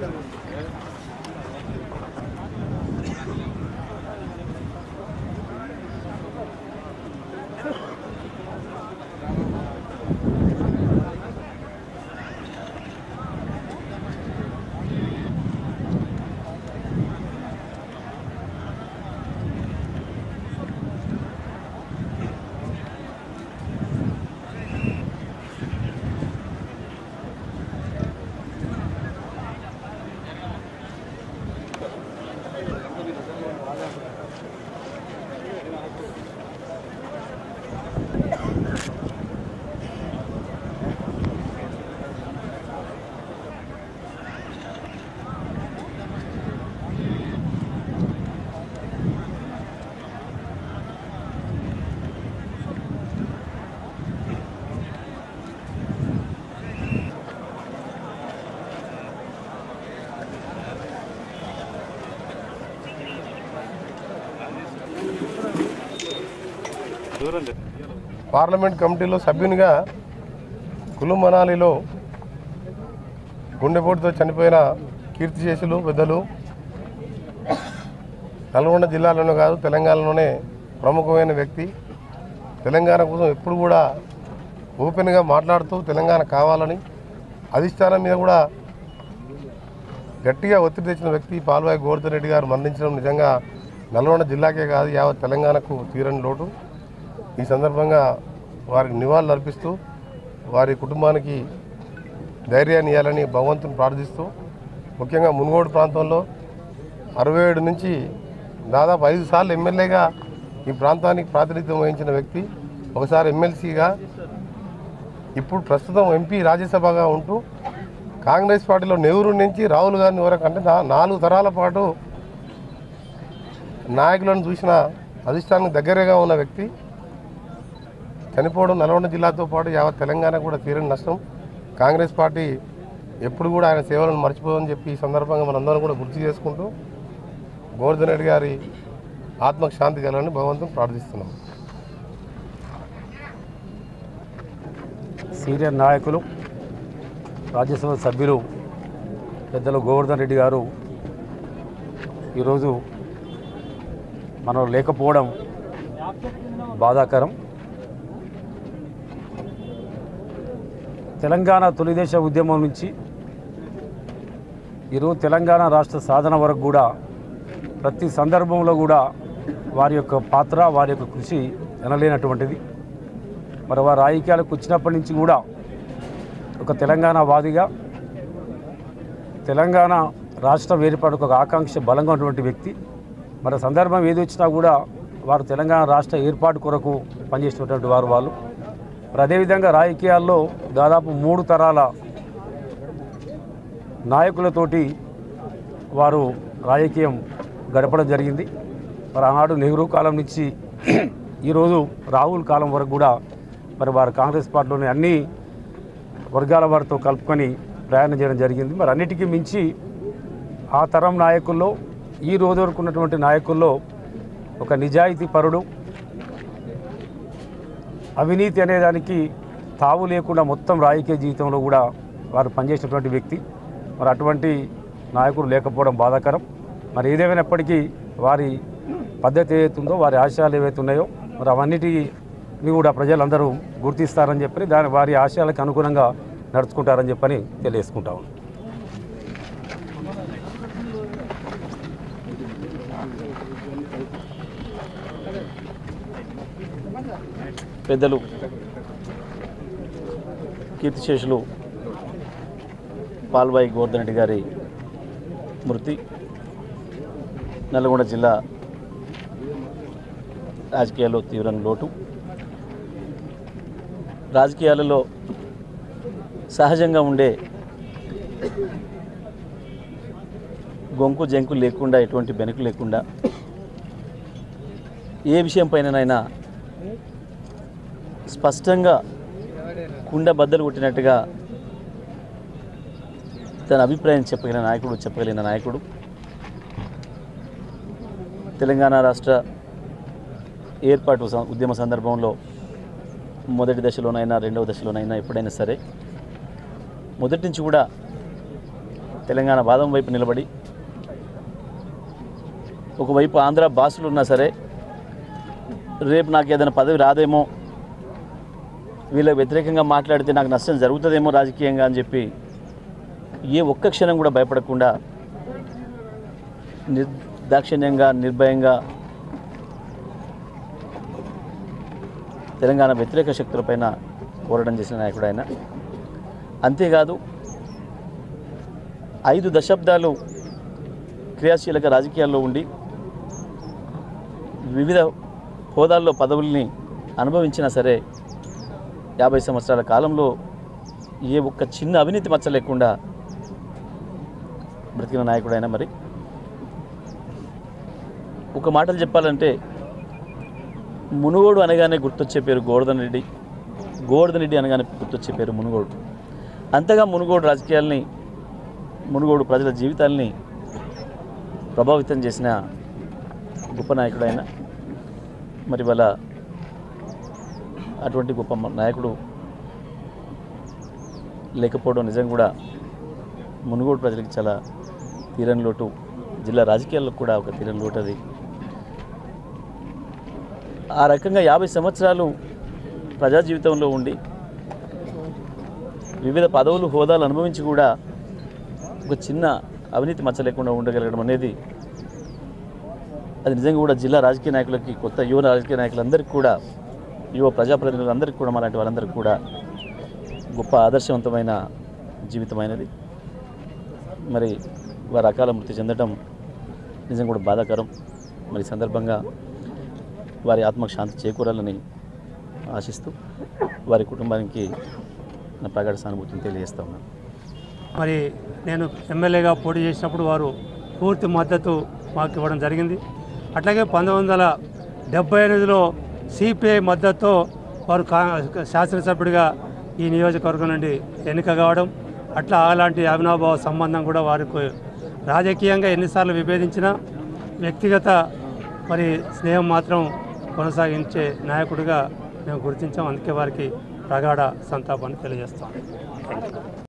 parliament కమిటీలో సభ్యునిగా కులు మనాలిలో గుండెపోటుతో చనిపోయిన కీర్తిశేషులు పెద్దలు నల్గొండ జిల్లాలోనే కాదు తెలంగాణలోనే ప్రముఖమైన వ్యక్తి తెలంగాణ కోసం ఎప్పుడు కూడా ఓపెన్గా మాట్లాడుతూ తెలంగాణ కావాలని అధిష్టానం మీద కూడా గట్టిగా ఒత్తిడి తెచ్చిన వ్యక్తి పాల్వాయి గోవర్ధన్ రెడ్డి గారు మరణించడం నిజంగా నల్గొండ జిల్లాకే కాదు యావత్ తెలంగాణకు తీరని లోటు ఈ సందర్భంగా వారికి నివాళులు అర్పిస్తూ వారి కుటుంబానికి ధైర్యాన్ని ఇవ్వాలని భగవంతుని ప్రార్థిస్తూ ముఖ్యంగా మునుగోడు ప్రాంతంలో అరవై ఏడు నుంచి దాదాపు ఐదు సార్లు ఎమ్మెల్యేగా ఈ ప్రాంతానికి ప్రాతినిధ్యం వహించిన వ్యక్తి ఒకసారి ఎమ్మెల్సీగా ఇప్పుడు ప్రస్తుతం ఎంపీ రాజ్యసభగా ఉంటూ కాంగ్రెస్ పార్టీలో నెహ్రూ నుంచి రాహుల్ గాంధీ వరకు అంటే నా- నాలుగు తరాల పాటు నాయకులను చూసిన అధిష్టానానికి దగ్గరగా ఉన్న వ్యక్తి చనిపోవడం నల్గొండ జిల్లాతో పాటు యావత్ తెలంగాణ కూడా తీరని నష్టం కాంగ్రెస్ పార్టీ ఎప్పుడు కూడా ఆయన సేవలను మర్చిపోదని చెప్పి ఈ సందర్భంగా మనందరం కూడా గుర్తు చేసుకుంటూ గోవర్ధన్ రెడ్డి గారి ఆత్మకు శాంతి కలాలని భగవంతుని ప్రార్థిస్తున్నాం సీనియర్ నాయకులు రాజ్యసభ సభ్యులు పెద్దలు గోవర్ధన్ రెడ్డి గారు ఈరోజు మనం లేకపోవడం బాధాకరం తెలంగాణ తొలిదేశ ఉద్యమం నుంచి ఈరోజు తెలంగాణ రాష్ట్ర సాధన వరకు కూడా ప్రతి సందర్భంలో కూడా వారి యొక్క పాత్ర వారి యొక్క కృషి ఎనలేనటువంటిది మరి వారు రాజకీయాలకు వచ్చినప్పటి నుంచి కూడా ఒక తెలంగాణ వాదిగా తెలంగాణ రాష్ట్రం ఏర్పాటుకు ఒక ఆకాంక్ష బలంగా ఉన్నటువంటి వ్యక్తి మరి సందర్భం ఏది వచ్చినా కూడా వారు తెలంగాణ రాష్ట్ర ఏర్పాటు కొరకు పనిచేసినటువంటి వారు వాళ్ళు మరి అదేవిధంగా రాజకీయాల్లో దాదాపు మూడు తరాల నాయకులతోటి వారు రాజకీయం గడపడం జరిగింది మరి ఆనాడు నెహ్రూ కాలం నుంచి ఈరోజు రాహుల్ కాలం వరకు కూడా మరి వారు కాంగ్రెస్ పార్టీలోని అన్ని వర్గాల వారితో కలుపుకొని ప్రయాణం చేయడం జరిగింది మరి అన్నిటికీ మించి ఆ తరం నాయకుల్లో ఈ రోజు వరకు ఉన్నటువంటి నాయకుల్లో ఒక నిజాయితీ పరుడు అవినీతి అనేదానికి తావు లేకుండా మొత్తం రాజకీయ జీవితంలో కూడా వారు పనిచేసినటువంటి వ్యక్తి మరి అటువంటి నాయకుడు లేకపోవడం బాధాకరం మరి ఏదేమైనప్పటికీ వారి పద్ధతి ఏదైతుందో వారి ఆశయాలు ఏవైతే ఉన్నాయో మరి అవన్నిటిని కూడా ప్రజలందరూ గుర్తిస్తారని చెప్పి దాని వారి ఆశయాలకు అనుగుణంగా నడుచుకుంటారని చెప్పని తెలియజేసుకుంటా ఉన్నాను పెద్దలు కీర్తిశేషులు పాల్బాయి గోవర్ధన్ రెడ్డి గారి మృతి నల్గొండ జిల్లా రాజకీయాల్లో తీవ్రంగా లోటు రాజకీయాలలో సహజంగా ఉండే గొంకు జంకు లేకుండా ఎటువంటి బెనుకు లేకుండా ఏ విషయం పైననైనా స్పష్టంగా కుండ బద్దలు కొట్టినట్టుగా తన అభిప్రాయం చెప్పగలిగిన నాయకుడు చెప్పగలిగిన నాయకుడు తెలంగాణ రాష్ట్ర ఏర్పాటు సం- ఉద్యమ సందర్భంలో మొదటి దశలోనైనా రెండవ దశలోనైనా ఎప్పుడైనా సరే మొదటి నుంచి కూడా తెలంగాణ వాదం వైపు నిలబడి ఒకవైపు ఆంధ్ర బాసులు ఉన్నా సరే రేపు నాకు ఏదైనా పదవి రాదేమో వీళ్ళకి వ్యతిరేకంగా మాట్లాడితే నాకు నష్టం జరుగుతుందేమో రాజకీయంగా అని చెప్పి ఏ ఒక్క క్షణం కూడా భయపడకుండా నిర్దాక్షిణ్యంగా నిర్భయంగా తెలంగాణ వ్యతిరేక శక్తులపైన పోరాటం చేసిన నాయకుడు ఆయన అంతేకాదు ఐదు దశాబ్దాలు క్రియాశీలక రాజకీయాల్లో ఉండి వివిధ హోదాల్లో పదవుల్ని అనుభవించినా సరే యాభై సంవత్సరాల కాలంలో ఏ ఒక్క చిన్న అవినీతి మచ్చ లేకుండా బ్రతికిన నాయకుడైనా మరి ఒక మాటలు చెప్పాలంటే మునుగోడు అనగానే గుర్తొచ్చే పేరు గోవర్ధన్ రెడ్డి గోవర్ధన్ రెడ్డి అనగానే గుర్తొచ్చే పేరు మునుగోడు అంతగా మునుగోడు రాజకీయాల్ని మునుగోడు ప్రజల జీవితాల్ని ప్రభావితం చేసిన గొప్ప నాయకుడు ఆయన మరి వాళ్ళ అటువంటి గొప్ప మ- నాయకుడు లేకపోవడం నిజం కూడా మునుగోడు ప్రజలకు చాలా తీరని లోటు జిల్లా రాజకీయాల్లో కూడా ఒక తీరని లోటు అది ఆ రకంగా యాభై సంవత్సరాలు ప్రజా జీవితంలో ఉండి వివిధ పదవులు హోదాలు అనుభవించి కూడా ఒక చిన్న అవినీతి మచ్చ లేకుండా ఉండగలగడం అనేది అది నిజంగా కూడా జిల్లా రాజకీయ నాయకులకి కొత్త యువ రాజకీయ నాయకులందరికీ కూడా యువ ప్రజాప్రతినిధులందరికీ కూడా అలాంటి వాళ్ళందరికీ కూడా గొప్ప ఆదర్శవంతమైన జీవితమైనది మరి వారి అకాల మృతి చెందడం నిజంగా కూడా బాధాకరం మరి ఈ సందర్భంగా వారి ఆత్మకు శాంతి చేకూరాలని ఆశిస్తూ వారి కుటుంబానికి నా ప్రగాఢ సానుభూతిని తెలియజేస్తా ఉన్నాను మరి నేను ఎమ్మెల్యేగా పోటీ చేసినప్పుడు వారు పూర్తి మద్దతు మాకు ఇవ్వడం జరిగింది అట్లాగే పంతొమ్మిది వందల డెబ్బై ఎనిమిదిలో సిపిఐ మద్దతుతో వారు కా శాసనసభ్యుడిగా ఈ నియోజకవర్గం నుండి ఎన్నిక కావడం అట్లా అలాంటి అవినాభావ సంబంధం కూడా వారికి రాజకీయంగా ఎన్నిసార్లు విభేదించినా వ్యక్తిగత మరి స్నేహం మాత్రం కొనసాగించే నాయకుడిగా మేము గుర్తించాం అందుకే వారికి ప్రగాఢ సంతాపాన్ని తెలియజేస్తాం